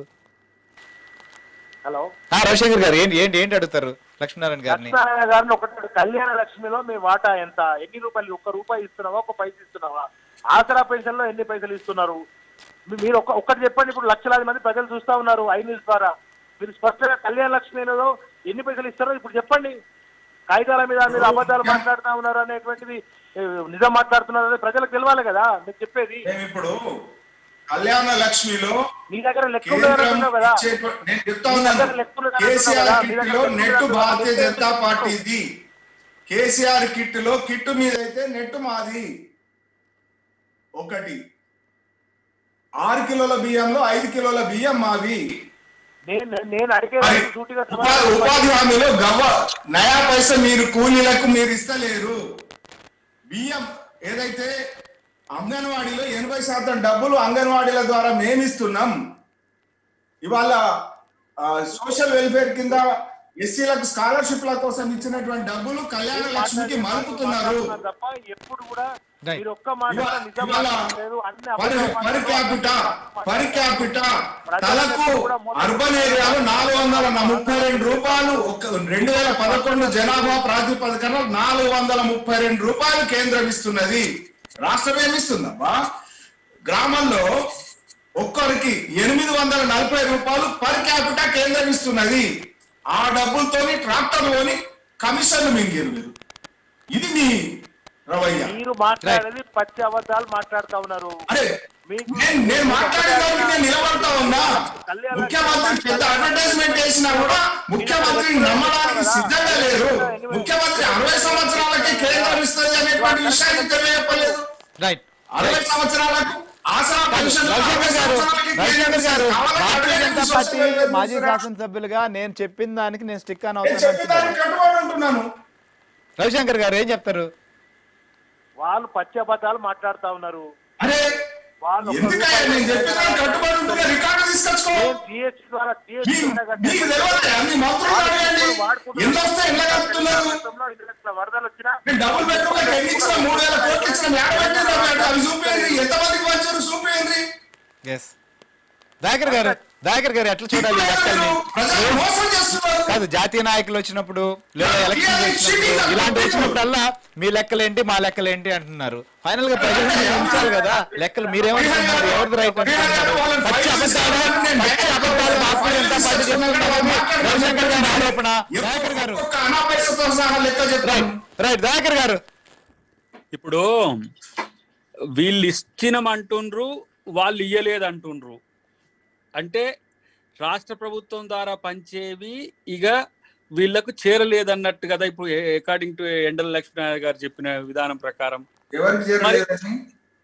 Speaker 4: హలో
Speaker 1: రవిశంకర్ గారు ఏంటి ఏంటి ఏంటి అడుగుతారు లక్ష్మీనారాయణ గారిని
Speaker 4: లక్ష్మీనారాయణ గారిని ఒకటి కళ్యాణ లక్ష్మిలో మీ వాటా ఎంత ఎన్ని రూపాయలు ఒక్క రూపాయి ఇస్తున్నావా ఒక పైసలు ఇస్తున్నావా ఆసరా పెన్షన్ లో ఎన్ని పైసలు ఇస్తున్నారు మీ- మీరు ఒక్క ఒక్కటి చెప్పండి ఇప్పుడు లక్షలాది మంది ప్రజలు చూస్తా ఉన్నారు ఐ న్యూస్ ద్వారా మీరు స్పష్టంగా కళ్యాణ లక్ష్మిలో ఎన్ని పైసలు ఇస్తారో ఇప్పుడు చెప్పండి కాగితాల మీద మీరు అబద్ధాలు మాట్లాడుతా ఉన్నారు అనేటువంటిది ఏ, నిజం మాట్లాడుతున్నారు అనేది ప్రజలకు తెలవాలి కదా మీరు చెప్పేది
Speaker 3: మేము ఇప్పుడు కళ్యాణ లక్ష్మిలో
Speaker 4: మీ దగ్గర లెక్క
Speaker 3: కేంద్రం
Speaker 4: ఉందంటున్నావు కదా
Speaker 3: ఇచ్చే- నేను చెప్తా
Speaker 4: మీ
Speaker 3: ఉన్నాను
Speaker 4: దగ్గర లెక్కలు కనుక
Speaker 3: కేసీఆర్
Speaker 4: కదా, మీ
Speaker 3: కిట్
Speaker 4: దగ్గర
Speaker 3: లో
Speaker 4: లెక్కలు
Speaker 3: నెట్
Speaker 4: కనుక
Speaker 3: భారతీయ
Speaker 4: లెక్కలు
Speaker 3: జనతా
Speaker 4: కనుక
Speaker 3: పార్టీది కేసీఆర్ కిట్ లో కిట్ మీద అయితే నెట్ మాది ఒకటి ఆరు కిలోల బియ్యంలో ఐదు కిలోల బియ్యం మావి
Speaker 4: నేను నేను అడిగే
Speaker 3: మరి
Speaker 4: సూటిగా
Speaker 3: ఉపాధి ఉపాధి హామీలో గవ్వ నయా పైసా మీరు కూలీలకు మీరు ఇస్తలేరు బియ్యం ఏదైతే అంగన్వాడీలో ఎనభై శాతం డబ్బులు అంగన్వాడీల ద్వారా మేము ఇస్తున్నాం ఇవాళ ఆ, సోషల్ వెల్ఫేర్ కింద ఎస్సీలకు స్కాలర్షిప్ల కోసం ఇచ్చినటువంటి డబ్బులు కళ్యాణ లక్ష్మికి మలుపుతున్నారు
Speaker 4: తప్ప ఎప్పుడు కూడా
Speaker 1: Right.
Speaker 4: మీరు ఒక్క మాట కూడా
Speaker 3: ఇవాళ-
Speaker 4: నిజం
Speaker 3: ఇవాళ
Speaker 4: మాట్లాడలేదు. అన్ని
Speaker 3: పర్
Speaker 4: అబద్ధాలు
Speaker 3: పర్
Speaker 4: మాట్లాడారు.
Speaker 3: క్యాపిటా పర్ క్యాపిటా తలకు అర్బన్ ఏరియాలో నాలుగు వందల ముప్పై రెండు రూపాయలు ఒక రెండు వేల పదకొండు జనాభా ప్రాతిపదికన నాలుగు వందల ముప్పై రెండు రూపాయలు కేంద్రం ఇస్తున్నది రాష్ట్రం ఏమిస్తుందబ్బా గ్రామంలో ఒక్కరికి ఎనిమిది వందల నలభై రూపాయలు పర్ క్యాపిటా కేంద్రం ఇస్తున్నది ఆ డబ్బులతోని ట్రాక్టర్ కొని కమిషన్ మింగిరు మీరు ఇది మీ రవయ్య
Speaker 4: మీరు మాట్లాడేది పచ్చి అబద్ధాలు మాట్లాడుతా ఉన్నారు
Speaker 3: అరే
Speaker 4: మీకు-
Speaker 3: నేను నేను మాట్లాడేదానికి నేను నిలబడతా ఉన్నా ముఖ్యమంత్రి పెద్ద అడ్వర్టైజ్మెంట్ చేసినా కూడా ముఖ్యమంత్రి నమ్మడానికి సిద్ధంగా లేరు ముఖ్యమంత్రి అరవై సంవత్సరాలకి కేంద్రం ఇస్తుంది అనేటువంటి విషయాన్ని తెలియజెప్పలేదు
Speaker 1: రైట్
Speaker 3: అరవై సంవత్సరాలకు ఆసరా పెన్షన్
Speaker 1: రవిశంకర్ గారు రవిశంకర్ గారు భారతీయ జనతా పార్టీ మాజీ
Speaker 3: నేను
Speaker 1: శాసనసభ్యులుగా నేను చెప్పిన దానికి నేను స్టిక్ ఆన్ అవుతాను
Speaker 3: చెప్పేదానికి కట్టుబడి ఉంటున్నాను
Speaker 1: రవిశంకర్ గారు ఏం చెప్తారు
Speaker 4: వాళ్ళు పచ్చి అబద్ధాలు మాట్లాడుతా ఉన్నారు
Speaker 3: అరే
Speaker 4: వాళ్ళు ఒక్క
Speaker 3: ఎందుకయ్యా
Speaker 4: రూపాయి
Speaker 3: నేను చెప్పేదానికి కట్టుబడి ఉంటున్నా రికార్డు తీసుకొచ్చుకో
Speaker 4: నేను GST ద్వారా GST
Speaker 3: మీ-
Speaker 4: ఉండగా-
Speaker 3: మీకు తెలియదా మీ మంత్రులు అడగండి ఎంత వస్తే ఎట్లా కలుపుతున్నారు
Speaker 4: గతంలో ఐదు లక్షల వరదలు వచ్చినా
Speaker 3: నేను డబుల్ బెడ్రూమ్ లో ఎన్ని ఇచ్చిన మూడు వేల కోట్లు ఇచ్చిన ఏడ పెట్టిండ్రు అవి అవి చూపించండి ఎంతమందికి వచ్చారు చూపించండి
Speaker 1: ఎస్ దయాకర్ గారు దయాకర్ గారు ఎట్లా చూడాలి ఈ లెక్కల్ని
Speaker 3: ప్రజలు మోసం చేస్తున్నారు
Speaker 1: కాదు జాతీయ నాయకులు వచ్చినప్పుడు లేదా ఎలక్షన్ వచ్చినప్పుడు ఇలాంటి వచ్చినప్పుడల్లా మీ లెక్కలేంటి మా లెక్కలేంటి అంటున్నారు ఫైనల్ గా ప్రజలు ఉంచాలి కదా లెక్కలు మీరేమంటున్నారు ఎవరిది రైట్ అంటున్నారు పచ్చి అబద్ధాలు పచ్చి అబద్ధాలు భారతీయ జనతా పార్టీ చెప్తున్నారని రవిశంకర్ గారి ఆరోపణ దయాకర్ గారు
Speaker 3: ఒక్క అనాపైసతో సహా లెక్క
Speaker 1: రైట్
Speaker 3: చెప్తాను
Speaker 1: రైట్ దయాకర్ గారు
Speaker 2: ఇప్పుడు వీళ్ళు ఇచ్చినమంటుండ్రు వాళ్ళు ఇయ్యలేదు అంటుండ్రు అంటే రాష్ట్ర ప్రభుత్వం ద్వారా పంచేవి ఇక వీళ్ళకు చేరలేదన్నట్టు కదా ఇప్పుడు అకార్డింగ్ టు ఎండల లక్ష్మీనారాయణ గారు చెప్పిన విధానం ప్రకారం
Speaker 3: ఎవరికి చేరలేదని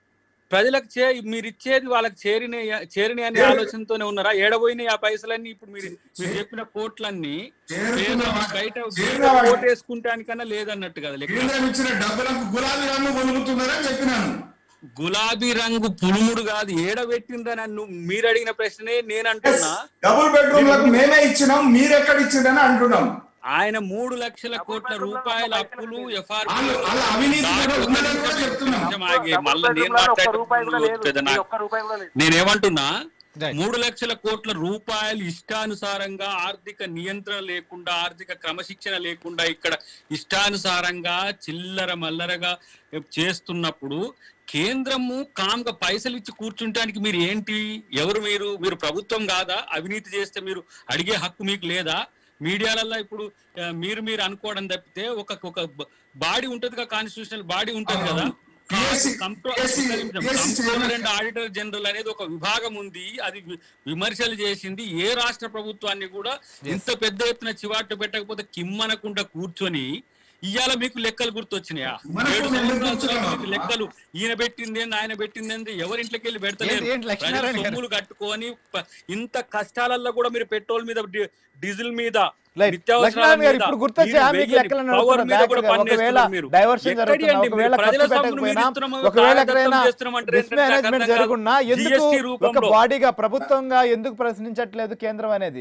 Speaker 2: ప్రజలకు చే మీరు ఇచ్చేది వాళ్ళకి చేరిన చేరిన అనే
Speaker 3: చేరు-
Speaker 2: ఆలోచనతోనే ఉన్నారా ఏడబోయినాయి ఆ పైసలన్నీ ఇప్పుడు మీరు మీరు చెప్పిన కోట్లన్నీ
Speaker 3: చేరుతున్న
Speaker 2: పేదలు బయట
Speaker 3: చేరిన వాళ్ళు-
Speaker 2: ఓటేసుకుంటానికన్నా లేదన్నట్టు కదా లెక్క
Speaker 3: కేంద్రం ఇచ్చిన డబ్బులకు గులాబీ రంగు పొలుగుతున్నారని చెప్పినాను
Speaker 2: గులాబీ రంగు పులుముడు కాదు ఏడబెట్టిందని నువ్వు మీరు అడిగిన ప్రశ్నే నేను అంటున్నా
Speaker 3: డబుల్ బెడ్రూమ్ లకు మేమే ఇచ్చినాం మీరు ఎక్కడ ఇచ్చిండని అంటున్నాం
Speaker 2: ఆయన మూడు లక్షల కోట్ల రూపాయల అప్పులు ఎఫ్ఆర్
Speaker 3: వాళ్ళు వాళ్ళ అవినీతి కూడా ఉన్నదని కూడా చెప్తున్నాం
Speaker 2: మళ్ళీ నేను
Speaker 4: ఒక్క రూపాయి కూడా లేదు
Speaker 2: మాట్లాడుతున్నా
Speaker 4: ఒక్క రూపాయి కూడా లేదు
Speaker 2: నేనేమంటున్నా
Speaker 1: Right.
Speaker 2: మూడు లక్షల కోట్ల రూపాయలు ఇష్టానుసారంగా ఆర్థిక నియంత్రణ లేకుండా ఆర్థిక క్రమశిక్షణ లేకుండా ఇక్కడ ఇష్టానుసారంగా చిల్లర మల్లరగా చేస్తున్నప్పుడు కేంద్రము కామ్గా పైసలు ఇచ్చి కూర్చుంటానికి మీరు ఏంటి ఎవరు మీరు మీరు ప్రభుత్వం కాదా అవినీతి చేస్తే మీరు అడిగే హక్కు మీకు లేదా మీడియాలలో ఇప్పుడు ఆ, మీరు మీరు అనుకోవడం తప్పితే ఒక ఒక బాడీ ఉంటది కాన్స్టిట్యూషనల్ బాడీ ఉంటది కదా
Speaker 3: PSC
Speaker 2: కంట్రో-
Speaker 3: PSC
Speaker 2: ఒక్క నిమిషం.
Speaker 3: PSC
Speaker 2: controller and auditor general అనేది ఒక విభాగం ఉంది అది వి- విమర్శలు చేసింది ఏ రాష్ట్ర ప్రభుత్వాన్ని కూడా ఇంత పెద్ద ఎత్తున చివాట్లు పెట్టకపోతే కిమ్మనకుండా కూర్చొని ఇవాళ మీకు లెక్కలు గుర్తొచ్చినాయా
Speaker 3: మనకు
Speaker 2: ఏడు
Speaker 3: లెక్కలు
Speaker 2: సంవత్సరాల
Speaker 3: గుర్తొచ్చినాయా?
Speaker 2: తర్వాత మీకు లెక్కలు ఈయన పెట్టింది ఏంది ఆయన పెట్టింది ఏంది ఎవరింట్లోకి వెళ్ళి పెడతలేరు
Speaker 1: ఏంటి- ఏంటి లక్ష్మీనారాయణ
Speaker 2: ప్రజలు
Speaker 1: గారు?
Speaker 2: సొమ్ములు కట్టుకొని ప- ఇంత కష్టాలలో కూడా మీరు పెట్రోల్ మీద డి- డీజిల్ మీద
Speaker 1: Right.
Speaker 2: నిత్యావసరాల
Speaker 1: లక్ష్మీనారాయణ గారు
Speaker 2: మీద,
Speaker 1: ఇప్పుడు గుర్తొచ్చా
Speaker 2: మీరు
Speaker 1: మీకు
Speaker 2: వెయ్యని
Speaker 1: లెక్కలను
Speaker 2: power
Speaker 1: అడుగుతున్నా
Speaker 2: మీద కూడా
Speaker 1: దయాకర్ గారు. ఒకవేళ
Speaker 2: పన్నేస్తున్నారు మీరు.
Speaker 1: డైవర్షన్
Speaker 2: ఎక్కడి
Speaker 1: జరుగుతున్నా
Speaker 2: అండి
Speaker 1: ఒకవేళ
Speaker 2: మీరు ప్రజల
Speaker 1: ఖర్చు
Speaker 2: సొమ్మును
Speaker 1: పెట్టకపోయినా
Speaker 2: మీరు ఇస్తున్నాము,
Speaker 1: ఒకవేళ
Speaker 2: కాలగతం
Speaker 1: ఎక్కడైనా
Speaker 2: చేస్తున్నామంటారు
Speaker 1: రిస్క్
Speaker 2: ఏంటంటే నాకు
Speaker 1: మేనేజ్మెంట్
Speaker 2: అర్థం కాదు.
Speaker 1: జరుగున్నా ఎందుకు
Speaker 2: GST
Speaker 1: ఒక
Speaker 2: రూపంలో.
Speaker 1: బాడీగా ప్రభుత్వంగా ఎందుకు ప్రశ్నించట్లేదు కేంద్రం అనేది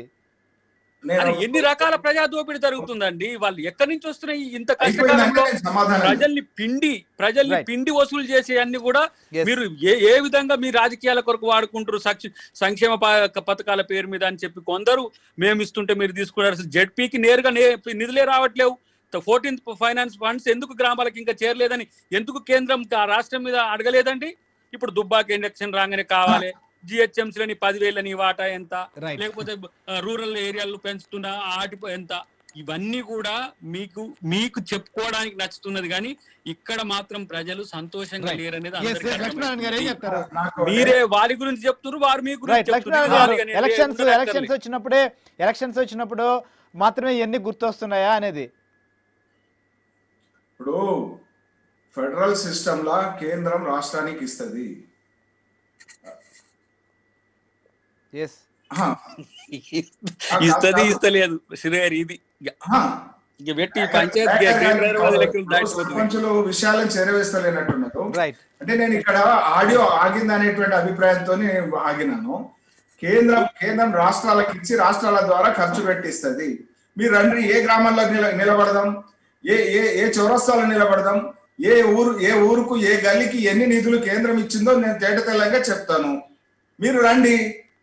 Speaker 2: అని
Speaker 3: నేను
Speaker 2: ఎన్ని రకాల ప్రజా దోపిడీ జరుగుతుందండి వాళ్ళు ఎక్కడి నుంచి వస్తున్నాయి ఇంత
Speaker 3: అయిపోయిందంటే
Speaker 2: కష్టకాలంలో
Speaker 3: నేను సమాధానం
Speaker 2: ప్రజల్ని పిండి ప్రజల్ని
Speaker 1: Right.
Speaker 2: పిండి వసూలు చేసే అన్ని కూడా
Speaker 1: Yes.
Speaker 2: మీరు ఏ ఏ విధంగా మీ రాజకీయాల కొరకు వాడుకుంటారు సక్ష- సంక్షేమ ప- పథకాల పేరు మీద అని చెప్పి కొందరు మేము ఇస్తుంటే మీరు తీసుకున్నారు జెడ్పీకి నేరుగా నే- నిధులే రావట్లేవు ఫోర్టీన్త్ ఫైనాన్స్ ఫండ్స్ ఎందుకు గ్రామాలకు ఇంకా చేరలేదని ఎందుకు కేంద్రం ఆ రాష్ట్రం మీద అడగలేదండి ఇప్పుడు దుబ్బాకి ఇండక్షన్ రాగానే కావాలి జిహెచ్ఎంసీలని పదివేలని వాటా ఎంత
Speaker 1: Right.
Speaker 2: లేకపోతే రూరల్ ఏరియాలు పెంచుతున్న ఆటి ఎంత ఇవన్నీ కూడా మీకు మీకు చెప్పుకోవడానికి నచ్చుతున్నది కానీ ఇక్కడ మాత్రం ప్రజలు సంతోషంగా
Speaker 1: Right.
Speaker 2: లేరనేది
Speaker 1: Yes,
Speaker 2: అందరికీ
Speaker 1: yes, లక్ష్మీనారాయణ గారు ఏం
Speaker 2: అర్థమైంది.
Speaker 1: చెప్తారు
Speaker 3: నాకు
Speaker 2: మీరే వారి గురించి చెప్తున్నారు వారు మీ గురించి
Speaker 1: రైట్ లక్ష్మీనారాయణ
Speaker 2: చెప్తున్నారు.
Speaker 1: గారు
Speaker 2: అందుకని
Speaker 1: ఎలక్షన్స్
Speaker 2: ఉండనక్కర్లేదు.
Speaker 1: ఎలక్షన్స్ వచ్చినప్పుడే ఎలక్షన్స్ వచ్చినప్పుడు మాత్రమే ఇవన్నీ గుర్తొస్తున్నాయా అనేది
Speaker 3: ఇప్పుడు ఫెడరల్ సిస్టమ్ లా కేంద్రం రాష్ట్రానికి ఇస్తది
Speaker 1: ఎస్
Speaker 3: ఆహా,
Speaker 2: ఇస్తది ఇస్తలేదు శ్రేయర్ ఇది ఇక
Speaker 3: ఆహా.
Speaker 2: ఇక పెట్టి ఈ పంచాయత్ గ్రీన్ రైల్వే లెక్కలు దాటిపోతుంది
Speaker 3: సర్పంచులు విషయాలను చేరవేస్తలేనట్టున్నారు
Speaker 1: రైట్
Speaker 3: అంటే నేను ఇక్కడ ఆడియో ఆగింది అనేటువంటి అభిప్రాయంతో ఆగినాను కేంద్రం కేంద్రం రాష్ట్రాలకు ఇచ్చి రాష్ట్రాల ద్వారా ఖర్చు పెట్టిస్తుంది మీరు రండి ఏ గ్రామంలో నిల నిలబడదాం ఏ ఏ ఏ చౌరస్తాలో నిలబడదాం ఏ ఊరు ఏ ఊరుకు ఏ గల్లీకి ఎన్ని నిధులు కేంద్రం ఇచ్చిందో నేను తేట తెల్లంగా చెప్తాను మీరు రండి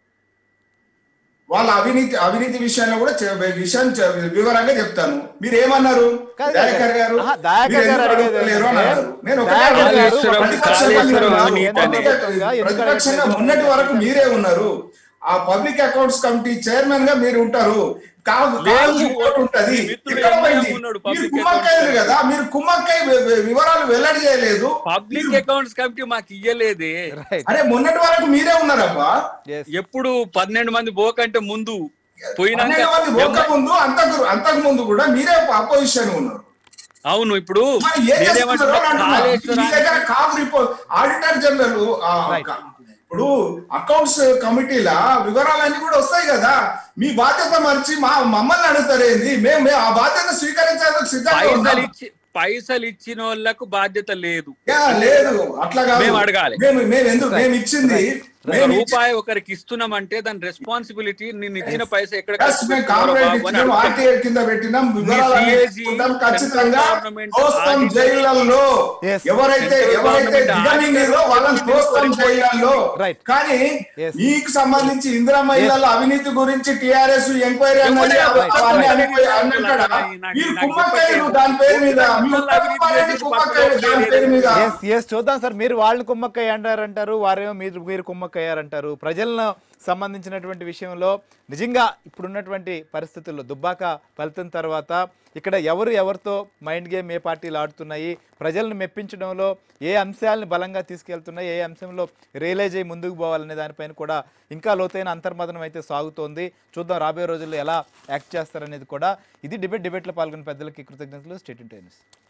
Speaker 3: వాళ్ళ అవినీతి అవినీతి విషయంలో కూడా చె- విషయం చె- వివరంగా చెప్తాను మీరు ఏమన్నారు
Speaker 1: కాదు,
Speaker 3: దయాకర్ గారు
Speaker 1: ఆహా, దయాకర్
Speaker 3: మీరు
Speaker 1: గారు
Speaker 3: ఎందుకు
Speaker 1: అడిగేది
Speaker 3: అడుగుతలేరు అని
Speaker 1: ఏంటంటే,
Speaker 3: అన్నారు. నేను ఒకటే
Speaker 1: దయాకర్
Speaker 3: అడుగుతున్నా.
Speaker 1: గారు
Speaker 2: కాళేశ్వరం-
Speaker 3: ప్రతిపక్షంగా మీరు
Speaker 2: కాళేశ్వరం
Speaker 3: ఉన్నారు.
Speaker 2: అవినీతి అనేది.
Speaker 3: పబ్లిక్ ప్రతిపక్షంగా మొన్నటి వరకు మీరే ఉన్నారు ఆ పబ్లిక్ అకౌంట్స్ కమిటీ చైర్మన్ గా మీరు ఉంటారు కాదు
Speaker 2: లేదు.
Speaker 3: కాదు రిపోర్ట్ ఉంటది
Speaker 2: మీ మిత్రుడు
Speaker 3: ఎక్కడ
Speaker 2: ఎంఐఎం
Speaker 3: పోయింది?
Speaker 2: ఉన్నాడు
Speaker 3: మీరు
Speaker 2: public
Speaker 3: కుమ్మక్కయ్యారు
Speaker 2: accounts
Speaker 3: కదా మీరు కుమ్మక్కై వి- వి- వివరాలు వెల్లడి చేయలేదు
Speaker 2: పబ్లిక్ అకౌంట్స్ కమిటీ మాకు ఇయ్యలేదే
Speaker 1: రైట్
Speaker 3: అరే మొన్నటి వరకు మీరే ఉన్నారబ్బా
Speaker 1: ఎస్
Speaker 2: ఎప్పుడు పన్నెండు మంది పోకంటే ముందు పోయినాక
Speaker 3: పన్నెండు మంది పోక ముందు అంతకు అంతకు ముందు కూడా మీరే అపోజిషన్ ఉన్నారు
Speaker 2: అవును ఇప్పుడు
Speaker 3: మరి ఏం చేస్తున్నారు
Speaker 2: నేనేమంటున్నా
Speaker 3: అని అంటున్నా. మీ
Speaker 2: కాళేశ్వరం
Speaker 3: దగ్గర కాదు రిపోర్ట్ ఆడిటర్ జనరల్ ఆ,
Speaker 1: Right.
Speaker 3: క- ఇప్పుడు అకౌంట్స్ కమిటీల వివరాలన్నీ కూడా వస్తాయి కదా మీ బాధ్యత మర్చి మా మమ్మల్ని అడుగుతారేంది మేము మేము ఆ బాధ్యత స్వీకరించేందుకు సిద్ధంగా
Speaker 2: పైసలు
Speaker 3: ఉన్నాం.
Speaker 2: ఇచ్చి పైసలు ఇచ్చిన వాళ్ళకు బాధ్యత లేదు
Speaker 3: యా, లేదు అట్లా కాదు
Speaker 2: మేము అడగాలి.
Speaker 3: మేము మేము ఎందుకు మేము ఇచ్చింది
Speaker 2: ఒక
Speaker 3: మేము ఇచ్చి-
Speaker 2: రూపాయి ఒకరికి ఇస్తున్నామంటే దాని రెస్పాన్సిబిలిటీ నేను ఇచ్చిన పైసా ఎక్కడ
Speaker 3: Yes,
Speaker 2: ఖర్చు
Speaker 3: మేము
Speaker 2: పెడుతున్నారో
Speaker 3: కాంగ్రెస్
Speaker 2: బాబు అని
Speaker 3: ఇచ్చినాం
Speaker 2: అడుగుతాం.
Speaker 3: ఆర్టీఐ కింద పెట్టినాం వివరాలన్నీ
Speaker 2: CAG,
Speaker 3: తీసుకుంటాం ఖచ్చితంగా
Speaker 2: Central Government
Speaker 3: తోస్తాం
Speaker 2: Audit-
Speaker 3: జైళ్లలో
Speaker 1: Yes.
Speaker 3: ఎవరైతే
Speaker 2: Central
Speaker 3: ఎవరైతే
Speaker 2: Government
Speaker 3: దిగమింగిరో
Speaker 2: Audit
Speaker 3: వాళ్ళని
Speaker 2: Report
Speaker 3: తోస్తాం
Speaker 2: Report
Speaker 3: జైళ్లలో
Speaker 1: Right.
Speaker 3: కానీ
Speaker 1: Yes.
Speaker 3: మీకు సంబంధించి ఇందిరా మహిళల అవినీతి గురించి టిఆర్ఎస్ ఎంక్వైరీ అన్నది
Speaker 2: ఎవరు?
Speaker 3: అవన్నీ
Speaker 2: Right.
Speaker 3: అనిపోయి అన్నక్కడ
Speaker 2: నాకు- నాకు
Speaker 3: మీరు
Speaker 2: చెప్పండి.
Speaker 3: కుమ్మక్కయ్యలు దాని పేరు మీద మీ
Speaker 2: కుమ్మక్కయ్యలు
Speaker 3: కుమ్మక్కయ్యలు
Speaker 2: అవినీతి
Speaker 3: కుమ్మక్కయ్యలు దాని పేరు మీద
Speaker 1: ఎస్ ఎస్ చూద్దాం సార్ మీరు వాళ్ళు కుమ్మక్కయ్య అంటారంటారు వారేమో మీరు మీరు కుమ్మక్కయ్యారంటారు ప్రజలను సంబంధించినటువంటి విషయంలో నిజంగా ఇప్పుడున్నటువంటి పరిస్థితుల్లో దుబ్బాక ఫలితం తర్వాత ఇక్కడ ఎవరు ఎవరితో మైండ్ గేమ్ ఏ పార్టీలు ఆడుతున్నాయి ప్రజలను మెప్పించడంలో ఏ అంశాలను బలంగా తీసుకెళ్తున్నాయి ఏ అంశంలో రియలైజ్ అయ్యి ముందుకు పోవాలనే దానిపైన కూడా ఇంకా లోతైన అంతర్మదనం అయితే సాగుతోంది చూద్దాం రాబోయే రోజుల్లో ఎలా యాక్ట్ చేస్తారనేది కూడా ఇది డిబేట్ డిబేట్లో పాల్గొన్న పెద్దలకి కృతజ్ఞతలు స్టేట్ ఇంటర్న్యూస్